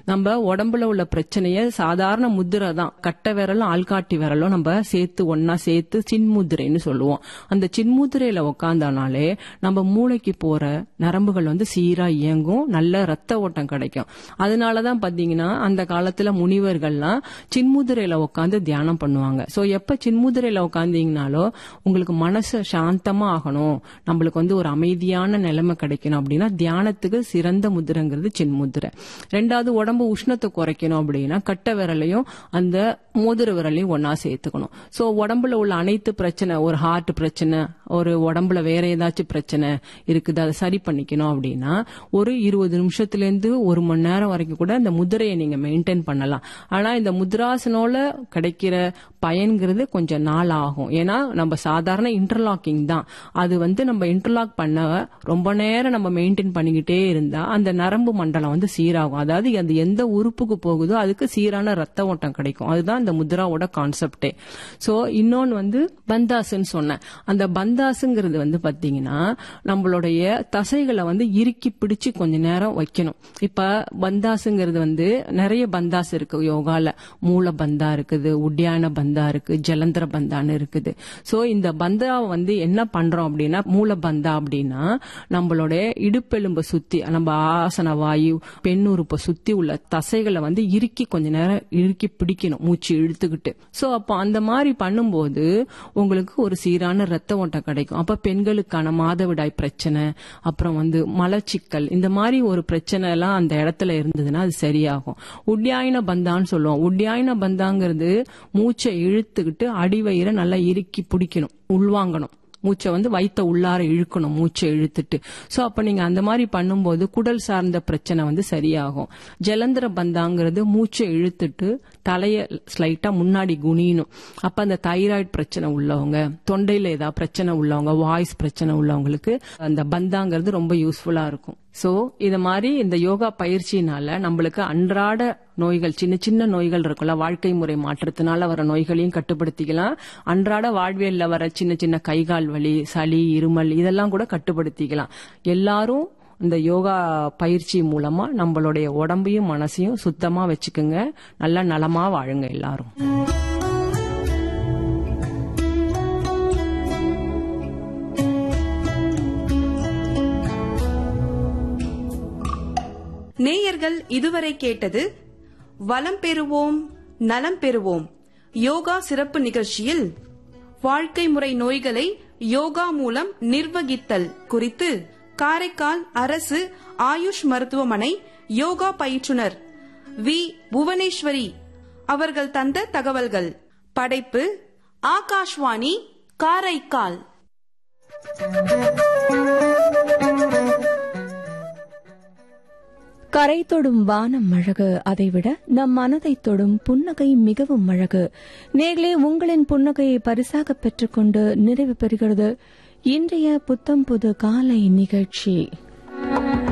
நம்ம உடம்புல உள்ள பிரச்சனைய சாதாரண முத்திரை தான் கட்டை விரலும் ஆள்காட்டி விரலும் நம்ம சேர்த்து ஒன்னா சேர்த்து சின்முத்திரைன்னு சொல்லுவோம் அந்த சின்முத்திரையில உக்காந்தானாலே நம்ம மூளைக்கு போற நரம்புகள் வந்து சீரா இயங்கும் நல்ல ரத்த ஓட்டம் கிடைக்கும் அதனாலதான் பாத்தீங்கன்னா அந்த காலத்துல முனிவர்கள்லாம் சின்முதிரையில உட்காந்து தியானம் பண்ணுவாங்க சோ எப்ப சின்முதிரையில உட்காந்தீங்கனாலோ உங்களுக்கு மனசு சாந்தமா ஆகணும் நம்மளுக்கு வந்து ஒரு அமைதியான நிலைமை கிடைக்கணும் அப்படின்னா தியானத்துக்கு சிறந்த முதிரைங்கிறது சின்முதிரை ரெண்டாவது உடம்பு உஷ்ணத்தை குறைக்கணும் அப்படின்னா கட்டை விரலையும் அந்த மோதிர விரலையும் ஒன்னா சேர்த்துக்கணும் சோ உடம்புல உள்ள அனைத்து பிரச்சனை ஒரு ஹார்ட் பிரச்சனை ஒரு உடம்புல வேற ஏதாச்சும் பிரச்சனை இருக்குது அதை சரி பண்ணிக்கணும் அப்படின்னா ஒரு இருபது நிமிஷத்துல இருந்து ஒரு மணி நேரம் வரைக்கும் கூட இந்த முதிரையை நீங்க மெயின்டைன் பண்ணலாம் ஆனா இந்த முத்ராசனோல கிடைக்கிற பயன்கிறது கொஞ்சம் நாள் ஆகும் ஏன்னா நம்ம சாதாரண இன்டர்லாக்கிங் தான் அது வந்து நம்ம இன்டர்லாக் பண்ண ரொம்ப நேரம் நம்ம மெயின்டைன் பண்ணிக்கிட்டே இருந்தா அந்த நரம்பு மண்டலம் வந்து சீராகும் அதாவது அது எந்த உறுப்புக்கு போகுதோ அதுக்கு சீரான ரத்த ஓட்டம் கிடைக்கும் அதுதான் இந்த முத்ராவோட கான்செப்டே சோ இன்னொன்னு வந்து பந்தாசுன்னு சொன்னேன் அந்த பந்தாசுங்கிறது வந்து பாத்தீங்கன்னா நம்மளுடைய தசைகளை வந்து இறுக்கி பிடிச்சு கொஞ்ச நேரம் வைக்கணும் இப்ப பந்தாசுங்கிறது வந்து நிறைய பந்தாஸ் இருக்கு யோகால மூல பந்தா இருக்குது உட்யான பந்தா இருக்கு ஜலந்திர பந்தான்னு இருக்குது சோ இந்த பந்தாவை வந்து என்ன பண்றோம் அப்படின்னா மூல பந்தா அப்படின்னா நம்மளுடைய இடுப்பெலும்பை சுத்தி நம்ம ஆசன வாயு பெண்ணுறுப்பை சுத்தி உள்ள தசைகளை வந்து இறுக்கி கொஞ்ச நேரம் இறுக்கி பிடிக்கணும் மூச்சு இழுத்துக்கிட்டு சோ அப்போ அந்த மாதிரி பண்ணும்போது உங்களுக்கு ஒரு சீரான ரத்த ஓட்டம் கிடைக்கும் அப்ப பெண்களுக்கான மாதவிடாய் பிரச்சனை அப்புறம் வந்து மலச்சிக்கல் இந்த மாதிரி ஒரு பிரச்சனை எல்லாம் அந்த இடத்துல இருந்ததுன்னா அது சரியாகும் உட்யாயின பந்தான்னு சொல்லுவோம் உட்யாயின பந்தாங்கிறது மூச்சை இழுத்துக்கிட்டு அடிவயிறை நல்லா இறுக்கி பிடிக்கணும் உள்வாங்கணும் மூச்சை வந்து வைத்த உள்ளார இழுக்கணும் மூச்சை இழுத்துட்டு சோ அப்ப நீங்க அந்த மாதிரி பண்ணும்போது குடல் சார்ந்த பிரச்சனை வந்து சரியாகும் ஜலந்திர பந்தாங்கிறது மூச்சை இழுத்துட்டு தலைய ஸ்லைட்டா முன்னாடி குனியணும் அப்ப அந்த தைராய்டு பிரச்சனை உள்ளவங்க தொண்டையில ஏதாவது பிரச்சனை உள்ளவங்க வாய்ஸ் பிரச்சனை உள்ளவங்களுக்கு அந்த பந்தாங்கிறது ரொம்ப யூஸ்ஃபுல்லா இருக்கும் சோ இது மாதிரி இந்த யோகா பயிற்சினால நம்மளுக்கு அன்றாட நோய்கள் சின்ன சின்ன நோய்கள் இருக்குல்ல வாழ்க்கை முறை மாற்றத்தினால வர நோய்களையும் கட்டுப்படுத்திக்கலாம் அன்றாட வாழ்வியல்ல வர சின்ன சின்ன கைகால் வலி சளி இருமல் இதெல்லாம் கூட கட்டுப்படுத்திக்கலாம் எல்லாரும் இந்த யோகா பயிற்சி மூலமா நம்மளுடைய உடம்பையும் மனசையும் சுத்தமா வச்சுக்குங்க நல்லா நலமா வாழுங்க எல்லாரும் நேயர்கள் இதுவரை கேட்டது வளம் பெறுவோம் நலம் பெறுவோம் யோகா சிறப்பு நிகழ்ச்சியில் வாழ்க்கை முறை நோய்களை யோகா மூலம் நிர்வகித்தல் குறித்து காரைக்கால் அரசு ஆயுஷ் மருத்துவமனை யோகா பயிற்றுனர் வி புவனேஸ்வரி அவர்கள் தந்த தகவல்கள் படைப்பு ஆகாஷ்வாணி காரைக்கால் கரை தொடும் வானம் அழகு அதைவிட நம் மனதை தொடும் புன்னகை மிகவும் அழகு நேர்களே உங்களின் புன்னகையை பரிசாக பெற்றுக்கொண்டு நிறைவு பெறுகிறது இன்றைய புத்தம் புது காலை நிகழ்ச்சி